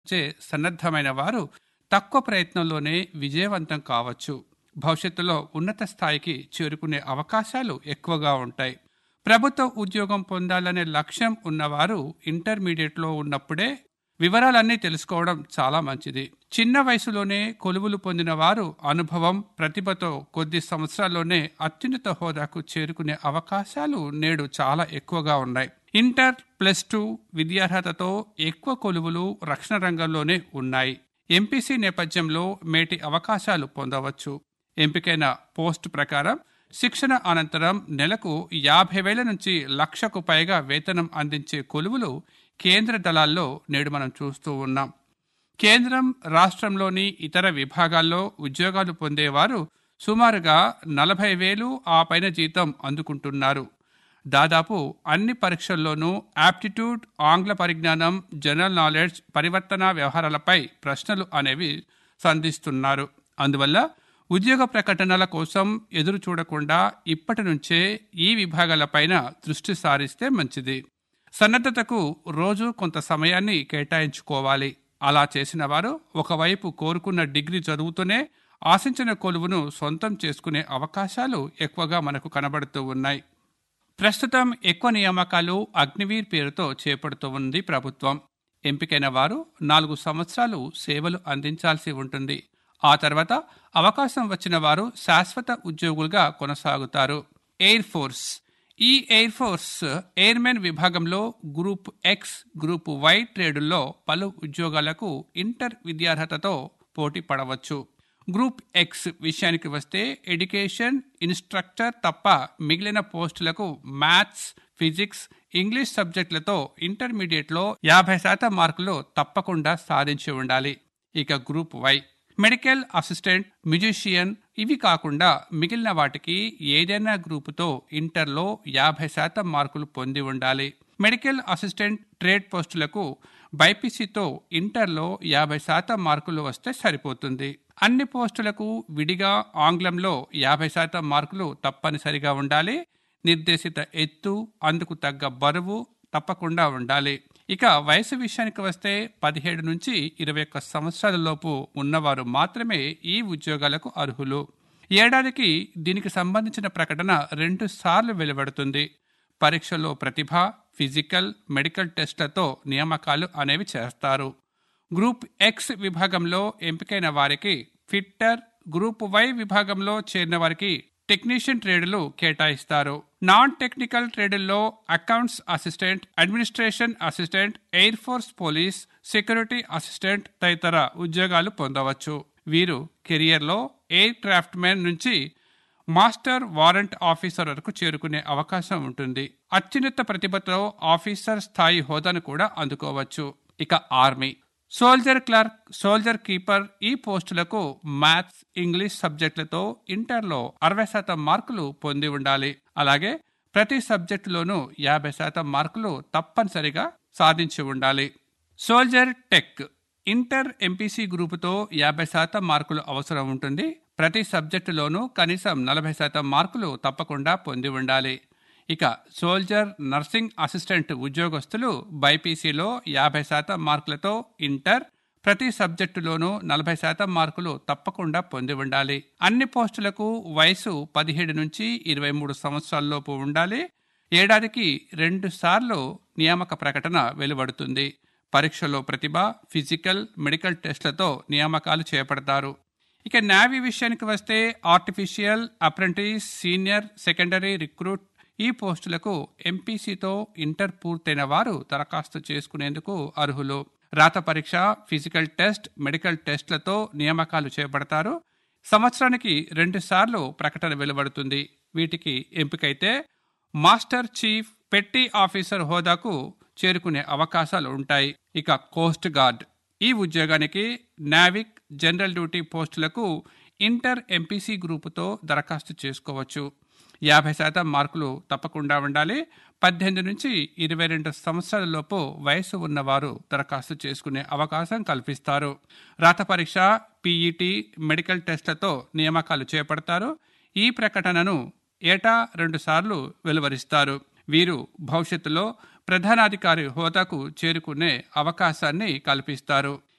చే సన్నద్ధమైన వారు తక్కువ ప్రయత్నంలోనే విజయవంతం కావచ్చు భవిష్యత్తులో ఉన్నత స్థాయికి చేరుకునే అవకాశాలు ఎక్కువగా ఉంటాయి ప్రభుత్వ ఉద్యోగం పొందాలనే లక్ష్యం ఉన్నవారు ఇంటర్మీడియట్లో ఉన్నప్పుడే వివరాలన్నీ తెలుసుకోవడం చాలా మంచిది చిన్న వయసులోనే కొలువులు పొందిన వారు అనుభవం ప్రతిభతో కొద్ది సంవత్సరాల్లోనే అత్యున్నత హోదాకు చేరుకునే అవకాశాలు నేడు చాలా ఎక్కువగా ఉన్నాయి ఇంటర్ ప్లస్ టూ విద్యార్హతతో ఎక్కువ కొలువులు రక్షణ రంగంలోనే ఉన్నాయి ఎంపీసీ నేపథ్యంలో మేటి అవకాశాలు పొందవచ్చు ఎంపికైన పోస్ట్ ప్రకారం శిక్షణ అనంతరం నెలకు యాభై వేల నుంచి లక్షకు పైగా వేతనం అందించే కొలువులు కేంద్ర దళాల్లో నేడు మనం చూస్తూ ఉన్నాం కేంద్రం రాష్ట్రంలోని ఇతర విభాగాల్లో ఉద్యోగాలు పొందేవారు సుమారుగా నలభై వేలు ఆ పైన జీతం అందుకుంటున్నారు దాదాపు అన్ని పరీక్షల్లోనూ యాప్టిట్యూడ్ ఆంగ్ల పరిజ్ఞానం జనరల్ నాలెడ్జ్ పరివర్తన వ్యవహారాలపై ప్రశ్నలు అనేవి సంధిస్తున్నారు అందువల్ల ఉద్యోగ ప్రకటనల కోసం ఎదురు చూడకుండా ఇప్పటి నుంచే ఈ విభాగాలపైన దృష్టి సారిస్తే మంచిది సన్నద్ధతకు రోజు కొంత సమయాన్ని కేటాయించుకోవాలి అలా చేసిన వారు ఒకవైపు కోరుకున్న డిగ్రీ చదువుతూనే ఆశించిన కొలువును సొంతం చేసుకునే అవకాశాలు ఎక్కువగా మనకు కనబడుతూ ఉన్నాయి ప్రస్తుతం ఎక్కువ నియామకాలు అగ్నివీర్ పేరుతో చేపడుతూ ఉంది ప్రభుత్వం ఎంపికైన వారు నాలుగు సంవత్సరాలు సేవలు అందించాల్సి ఉంటుంది ఆ తర్వాత అవకాశం వచ్చిన వారు శాశ్వత ఉద్యోగులుగా కొనసాగుతారు ఎయిర్ ఫోర్స్ ఈ ఎయిర్ ఫోర్స్ ఎయిర్మెన్ విభాగంలో గ్రూప్ ఎక్స్ గ్రూప్ వై ట్రేడుల్లో పలు ఉద్యోగాలకు ఇంటర్ విద్యార్హతతో పోటీ పడవచ్చు గ్రూప్ ఎక్స్ విషయానికి వస్తే ఎడ్యుకేషన్ ఇన్స్ట్రక్టర్ తప్ప మిగిలిన పోస్టులకు మ్యాథ్స్ ఫిజిక్స్ ఇంగ్లీష్ సబ్జెక్టులతో ఇంటర్మీడియట్లో యాభై శాతం మార్కులు తప్పకుండా సాధించి ఉండాలి ఇక group Y medical assistant musician ఇవి కాకుండా మిగిలిన వాటికి ఏదైనా గ్రూపుతో ఇంటర్లో యాభై శాతం మార్కులు పొంది ఉండాలి మెడికల్ అసిస్టెంట్ ట్రేడ్ పోస్టులకు బైపీసీతో ఇంటర్లో యాభై శాతం మార్కులు వస్తే సరిపోతుంది అన్ని పోస్టులకు విడిగా ఆంగ్లంలో యాభై శాతం మార్కులు తప్పనిసరిగా ఉండాలి నిర్దేశిత ఎత్తు అందుకు తగ్గ బరువు తప్పకుండా ఉండాలి ఇక వయసు విషయానికి వస్తే పదిహేడు నుంచి ఇరవై ఒక్క సంవత్సరాల లోపు ఉన్నవారు మాత్రమే ఈ ఉద్యోగాలకు అర్హులు ఏడాదికి దీనికి సంబంధించిన ప్రకటన రెండు సార్లు వెలువడుతుంది పరీక్షలో ప్రతిభ ఫిజికల్ మెడికల్ టెస్టులతో నియామకాలు అనేవి చేస్తారు గ్రూప్ ఎక్స్ విభాగంలో ఎంపికైన వారికి ఫిట్టర్ గ్రూప్ వై విభాగంలో చేరిన వారికి టెక్నీషియన్ ట్రేడులు కేటాయిస్తారు నాన్ టెక్నికల్ ట్రేడుల్లో accounts assistant administration assistant air force police security assistant తదితర ఉద్యోగాలు పొందవచ్చు వీరు కెరియర్లో ఎయిర్ క్రాఫ్ట్ మ్యాన్ నుంచి మాస్టర్ వారెంట్ ఆఫీసర్ వరకు చేరుకునే అవకాశం ఉంటుంది అత్యున్నత ప్రతిభతో ఆఫీసర్ స్థాయి హోదాను కూడా అందుకోవచ్చు ఇక army soldier clerk soldier keeper ఈ పోస్టులకు మ్యాథ్స్ ఇంగ్లీష్ సబ్జెక్టులతో ఇంటర్లో అరవై శాతం మార్కులు పొంది ఉండాలి అలాగే ప్రతి సబ్జెక్టులోనూ యాభై శాతం మార్కులు తప్పనిసరిగా సాధించి ఉండాలి సోల్జర్ టెక్ ఇంటర్ ఎంపీసీ గ్రూపుతో యాభై శాతం మార్కులు అవసరం ఉంటుంది ప్రతి సబ్జెక్టులోనూ కనీసం నలభై శాతం మార్కులు తప్పకుండా పొంది ఉండాలి ఇక సోల్జర్ నర్సింగ్ అసిస్టెంట్ ఉద్యోగస్తులు బైపీసీలో యాభై శాతం మార్కులతో ఇంటర్ ప్రతి సబ్జెక్టులోనూ నలభై శాతం మార్కులు తప్పకుండా పొంది ఉండాలి అన్ని పోస్టులకు వయసు పదిహేడు నుంచి ఇరవై మూడు సంవత్సరాల్లోపు ఉండాలి ఏడాదికి రెండు సార్లు నియామక ప్రకటన వెలువడుతుంది పరీక్షలో ప్రతిభ ఫిజికల్ మెడికల్ టెస్టులతో నియామకాలు చేపడతారు ఇక నావీ విషయానికి వస్తే artificial apprentice senior secondary recruit ఈ పోస్టులకు ఎంపీసీతో ఇంటర్ పూర్తయిన వారు దరఖాస్తు చేసుకునేందుకు అర్హులు రాత పరీక్ష ఫిజికల్ టెస్ట్ మెడికల్ టెస్ట్లతో నియామకాలు చేపడతారు సంవత్సరానికి రెండు సార్లు ప్రకటన వెలువడుతుంది వీటికి ఎంపికైతే మాస్టర్ చీఫ్ పెట్టి ఆఫీసర్ హోదాకు చేరుకునే అవకాశాలు ఉంటాయి ఇక కోస్ట్ గార్డ్ ఈ ఉద్యోగానికి నావిక్ జనరల్ డ్యూటీ పోస్టులకు ఇంటర్ ఎంపీసీ గ్రూపుతో దరఖాస్తు చేసుకోవచ్చు యాభై శాతం మార్కులు తప్పకుండా ఉండాలి పద్దెనిమిది నుంచి ఇరవై రెండు సంవత్సరాల లోపు వయసు ఉన్నవారు దరఖాస్తు చేసుకునే అవకాశం కల్పిస్తారు రాత పరీక్ష పీఈటీ మెడికల్ టెస్ట్లతో నియామకాలు చేపడతారు ఈ ప్రకటనను ఏటా రెండు సార్లు వెలువరిస్తారు వీరు భవిష్యత్తులో ప్రధానాధికారి హోదాకు చేరుకునే అవకాశాన్ని కల్పిస్తారు